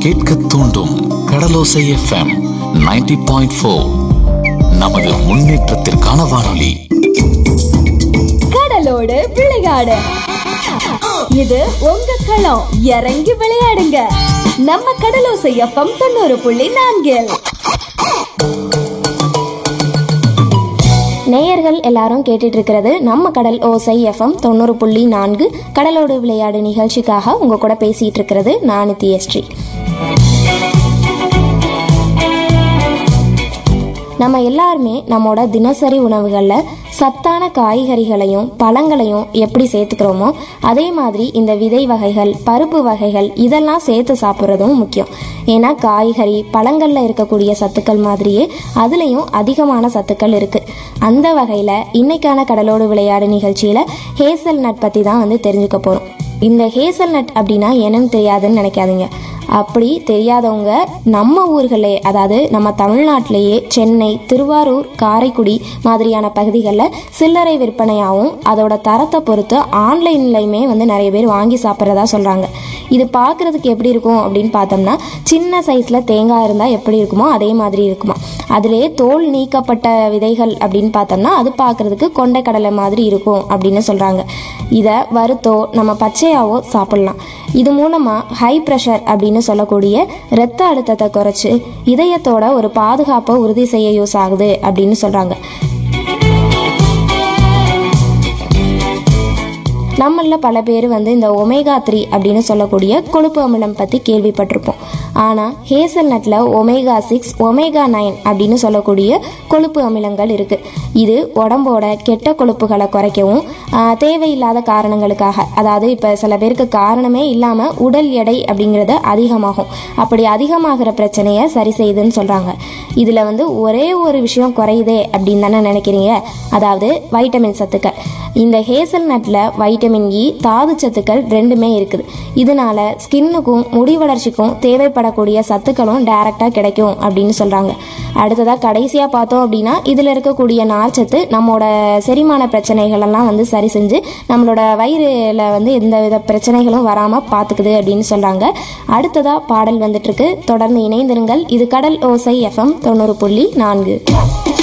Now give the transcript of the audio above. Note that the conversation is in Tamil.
கேட்க தூண்டும் கடலோசை எஃப்எம் 90.4 பாயிண்ட் ஃபோர் நமது முன்னேற்றத்திற்கான வானொலி கடலோடு விளையாடு இது உங்க களம் இறங்கி விளையாடுங்க நம்ம கடலோசை எஃப்எம் தொண்ணூறு புள்ளி நான்கில் நேயர்கள் எல்லாரும் கேட்டுட்டு இருக்கிறது நம்ம கடல் ஓசை எஃப்எம் தொண்ணூறு புள்ளி நான்கு கடலோடு விளையாடு நிகழ்ச்சிக்காக உங்க கூட பேசிட்டு இருக்கிறது நான் நித்யஸ்ரீ நம்ம எல்லாருமே நம்மோட தினசரி உணவுகளில் சத்தான காய்கறிகளையும் பழங்களையும் எப்படி சேர்த்துக்கிறோமோ அதே மாதிரி இந்த விதை வகைகள் பருப்பு வகைகள் இதெல்லாம் சேர்த்து சாப்பிட்றதும் முக்கியம் ஏன்னா காய்கறி பழங்களில் இருக்கக்கூடிய சத்துக்கள் மாதிரியே அதுலேயும் அதிகமான சத்துக்கள் இருக்குது அந்த வகையில் இன்னைக்கான கடலோடு விளையாடு நிகழ்ச்சியில் ஹேசல் நட் பற்றி தான் வந்து தெரிஞ்சுக்க போகிறோம் இந்த ஹேசல் நட் அப்படின்னா என்னன்னு தெரியாதுன்னு நினைக்காதீங்க அப்படி தெரியாதவங்க நம்ம ஊர்களே அதாவது நம்ம தமிழ்நாட்டிலேயே சென்னை திருவாரூர் காரைக்குடி மாதிரியான பகுதிகளில் சில்லறை விற்பனையாகவும் அதோட தரத்தை பொறுத்து ஆன்லைன்லையுமே வந்து நிறைய பேர் வாங்கி சாப்பிட்றதா சொல்கிறாங்க இது பார்க்குறதுக்கு எப்படி இருக்கும் அப்படின்னு பார்த்தோம்னா சின்ன சைஸில் தேங்காய் இருந்தால் எப்படி இருக்குமோ அதே மாதிரி இருக்குமா அதிலே தோல் நீக்கப்பட்ட விதைகள் அப்படின்னு பார்த்தோம்னா அது பார்க்குறதுக்கு கொண்டைக்கடலை மாதிரி இருக்கும் அப்படின்னு சொல்கிறாங்க இதை வறுத்தோ நம்ம பச்சையாவோ சாப்பிட்லாம் இது மூலமாக ஹை ப்ரெஷர் அப்படின்னு சொல்லக்கூடிய இரத்த அழுத்தத்தை குறைச்சி இதயத்தோட ஒரு பாதுகாப்பை உறுதி செய்ய யூஸ் ஆகுது அப்படின்னு சொல்கிறாங்க நம்மள பல பேர் வந்து இந்த ஒமேகா த்ரீ அப்படின்னு சொல்லக்கூடிய கொழுப்பு அமிலம் பற்றி கேள்விப்பட்டிருப்போம் ஆனால் ஹேசல் நட்டில் ஒமேகா சிக்ஸ் ஒமேகா நைன் அப்படின்னு சொல்லக்கூடிய கொழுப்பு அமிலங்கள் இருக்குது இது உடம்போட கெட்ட கொழுப்புகளை குறைக்கவும் ஆஹ், தேவையில்லாத காரணங்களுக்காக அதாவது இப்போ சில பேருக்கு காரணமே இல்லாமல் உடல் எடை அப்படிங்கிறது அதிகமாகும் அப்படி அதிகமாகிற பிரச்சனையை சரி செய்யுதுன்னு சொல்கிறாங்க இதில் வந்து ஒரே ஒரு விஷயம் குறையுதே அப்படின்னு தானே நினைக்கிறீங்க அதாவது வைட்டமின் சத்துக்கள் இந்த ஹேசல் நட்டில் வைட்டமின் இ தாது சத்துக்கள் ரெண்டுமே இருக்குது இதனால ஸ்கின்னுக்கும் முடி வளர்ச்சிக்கும் தேவைப்படக்கூடிய சத்துக்களும் டைரெக்டாக கிடைக்கும் அப்படின்னு சொல்கிறாங்க அடுத்ததாக கடைசியாக பார்த்தோம் அப்படின்னா இதில் இருக்கக்கூடிய நார்ச்சத்து நம்மளோட செரிமான பிரச்சனைகள் எல்லாம் வந்து சரி செஞ்சு நம்மளோட வயிறுல வந்து எந்த வித பிரச்சனைகளும் வராமல் பார்த்துக்குது அப்படின்னு சொல்கிறாங்க அடுத்ததாக பாடல் வந்துட்டுருக்கு தொடர்ந்து இணைந்திருங்கள் இது கடல் ஓசை எஃப்எம் தொண்ணூறு புள்ளி நான்கு